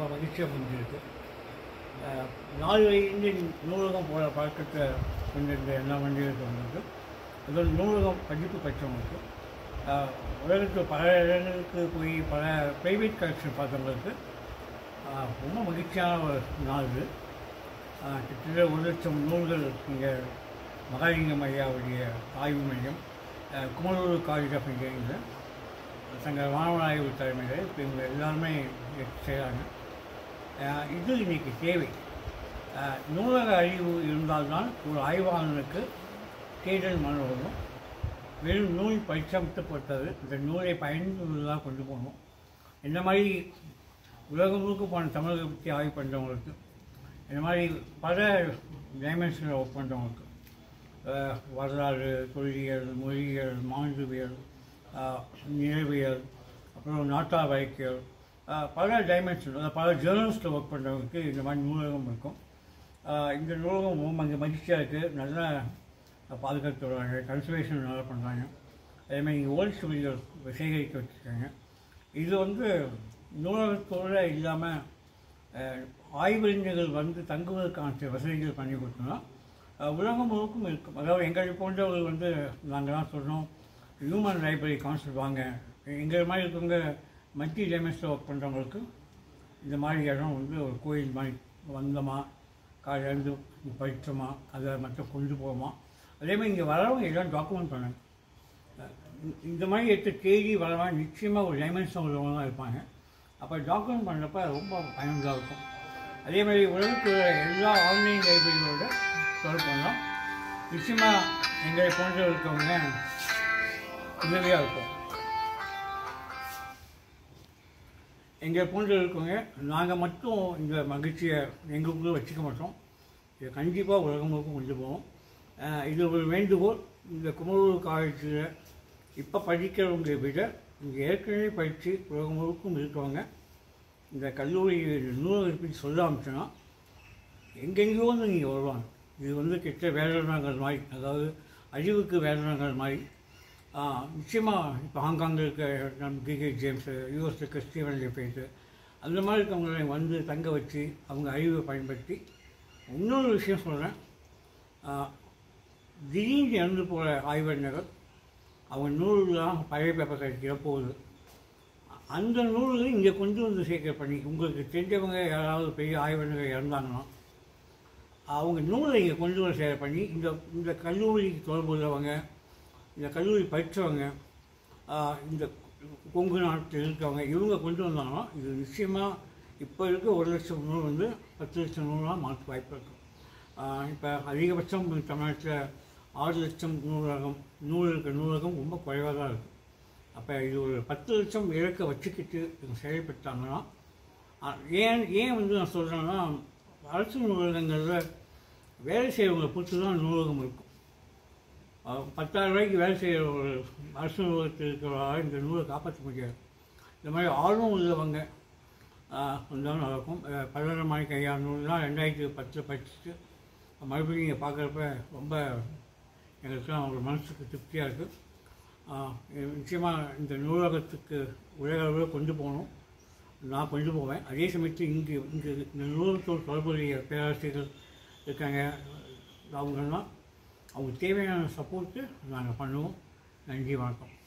ரொம்ப மகிழ்ச்சியாக முடிஞ்சிருக்கு அஹ், நாலு வயது நூலகம் போகிற பழக்கத்தை கொஞ்சம் இந்த எல்லா வண்டிகளுக்கு வந்திருக்கு அதோட நூலகம் படிப்பு பெற்றவங்களுக்கு அஹ், உலகத்தில் பல இடங்களுக்கு போய் பல ப்ரைவேட் கலெக்ஷன் பார்த்தவங்களுக்கு அஹ், ரொம்ப மகிழ்ச்சியான ஒரு நாள் இது அஹ், கிட்டத்தட்ட ஒரு லட்சம் நூல்கள் இங்கே மகாலிங்கம் ஐயாவுடைய ஆய்வு மையம் அஹ், குமரூர் காலேஜ் ஆஃப் இன்ஜினியரிங்கில் தங்கள் மாணவ ஆய்வு தலைமையில் இப்போ இவங்க எல்லாருமே எடுத்து செய்கிறாங்க அஹ், இது இன்னைக்கு தேவை அஹ், நூலக அறிவு இருந்தால்தான் ஒரு ஆய்வாளனுக்கு தேடல் மனம் வரும் வெறும் நூல் பரிசமத்தப்பட்டது இந்த நூலை பயனுள்ளதாக கொண்டு போகணும் இந்த மாதிரி உலகம் முழுக்க போன தமிழக பற்றி ஆய்வு பண்ணுறவங்களுக்கு இந்த மாதிரி பல டைமென்ஷனில் ஒர்க் பண்ணுறவங்களுக்கு அஹ், வரலாறு தொல்லியல் மொழியியல் மாண்புவியல் அஹ், நிலவியல் அப்புறம் நாட்டா வைக்கியல் அஹ், பல டைமென்ஷன் அதாவது பல ஜேர்னல்ஸில் ஒர்க் பண்ணுறவங்களுக்கு இந்த மாதிரி நூலகம் இருக்கும் அஹ், இந்த நூலகம் ரொம்ப அங்கே மகிழ்ச்சியாக இருக்குது நல்லா பாதுகாத்து வருவாங்க கன்சர்வேஷன் நல்லா பண்ணுறாங்க அதேமாதிரி இங்கே ஓல்ட் ஸ்டோரிகள் சேகரிக்க வச்சுருக்காங்க இது வந்து நூலகத்தோடு இல்லாமல் ஆய்வறிஞர்கள் வந்து தங்குவதற்கான சில வசதிகள் பண்ணி கொடுத்தோம்னா அஹ், உலகம் முழுக்கும் இருக்கும் அதாவது எங்களை போன்றவர்கள் வந்து நாங்கள்லாம் சொல்கிறோம் ஹியூமன் லைப்ரரி கான்செப்ட் வாங்க எங்கள் மாதிரி இருக்கவங்க மல்டி டைமென்ஷனில் ஒர்க் பண்ணுறவங்களுக்கு இந்த மாதிரி இடம் வந்து ஒரு கோயில் மாதிரி வந்தோமா காலையிலேருந்து படித்தோமா அதை மட்டும் கொண்டு போவோமா அதே மாதிரி இங்கே வரவங்க எல்லாம் டாக்குமெண்ட் பண்ணாங்க இந்த- இந்த மாதிரி எடுத்து தேடி வரவங்க நிச்சயமாக ஒரு டைமென்ஷன் உள்ளவங்க தான் இருப்பாங்க அப்போ டாக்குமெண்ட் பண்ணுறப்ப ரொம்ப பயனுள்ளதாக இருக்கும் அதே மாதிரி உலகத்தில் உள்ள எல்லா ஆன்லைன் லைப்ரரியோட தொடர்பு பண்ணலாம் நிச்சயமாக எங்களை போன்ற இருக்கவங்க உதவியாக இருக்கும் எங்களை போன்ற இருக்கவங்க நாங்கள் மட்டும் இந்த மகிழ்ச்சியை எங்களுக்குள்ளே வச்சுக்க மாட்டோம் இதை கண்டிப்பாக உலகம் முழுக்க கொண்டு போவோம் அஹ் இது ஒரு வேண்டுகோள் இந்த குமரூர் காலேஜில் இப்போ படிக்கிறவங்களை விட இங்கே ஏற்கனவே படித்து உலகம் முழுக்கும் இருக்கவங்க இந்த கல்லூரி நூலகத்தை பற்றி சொல்ல ஆரம்பிச்சோன்னா எங்கெங்கேயோ வந்து நீங்கள் வருவாங்க இது வந்து கிட்ட வேடனங்கள் மாதிரி அதாவது அறிவுக்கு வேடனங்கள் மாதிரி நிச்சயமாக இப்போ ஹாங்காங்கில் இருக்க நம்ம டிகே ஜேம்ஸு யூஎஸ் இருக்க ஸ்டீவன் லிஃபேட்டு அந்த மாதிரி இருக்கவங்களை வந்து தங்க வச்சு அவங்க அறிவை பயன்படுத்தி இன்னொரு விஷயம் சொல்கிறேன் திடீர்னு இறந்து போகிற ஆய்வறிஞர்கள் அவங்க நூல்லாம் பழைய பேப்பர் கிடைக்கிற போகுது அந்த நூல்களை இங்கே கொண்டு வந்து சேர்க்கிற பண்ணி உங்களுக்கு தெரிஞ்சவங்க யாராவது பெரிய ஆய்வறிஞர்கள் இறந்தாங்கன்னா அவங்க நூலை இங்கே கொண்டு வர சேர பண்ணி இந்த இந்த கல்லூரிக்கு தொடர்பு உள்ளவங்க இந்த கல்லூரி படித்தவங்க இந்த கொங்கு நாட்டில் இருக்கவங்க இவங்க கொண்டு வந்தாங்கன்னா இது நிச்சயமாக இப்போ இருக்க ஒரு லட்சம் நூல் வந்து பத்து லட்சம் நூலாக மாற்ற வாய்ப்பு இருக்கும் இப்போ அதிகபட்சம் தமிழ்நாட்டில் ஆறு லட்சம் நூலகம் நூல் இருக்க நூலகம் ரொம்ப குறைவாக தான் இருக்குது அப்போ இது ஒரு பத்து லட்சம் இலக்கை வச்சுக்கிட்டு இவங்க செயல்பட்டாங்கன்னா ஆ, ஏன் ஏன் வந்து நான் சொல்கிறேன்னா அரசு நூலகங்களில் வேலை செய்கிறவங்களை பொறுத்து தான் நூலகம் இருக்கும் அஹ், பத்தாயிரம் ரூபாய்க்கு வேலை செய்கிற ஒரு அரசு நூலகத்தில் இருக்கிறவங்க இந்த நூலை காப்பாற்ற முடியாது இந்த மாதிரி ஆர்வம் உள்ளவங்க ஆஹ், வந்தாலும் நடக்கும் பல்லரை மணிக்கு ஐயா நூறுலாம் ரெண்டாயிரத்தி பத்தில் படிச்சுட்டு மறுபடியும் இங்கே பார்க்குறப்ப ரொம்ப எங்களுக்குலாம் ஒரு மனசுக்கு திருப்தியாக இருக்குது நிச்சயமாக இந்த நூலகத்துக்கு உலக அளவில் கொண்டு போகணும் நான் கொண்டு போவேன் அதே சமயத்தில் இங்கே இங்கே இந்த நூலகத்தோடு தொடர்புடைய பேராசிரியர்கள் இருக்காங்க அவங்கெல்லாம் அவங்க தேவையான சப்போர்ட்டு நாங்கள் பண்ணுவோம் நன்றி வணக்கம்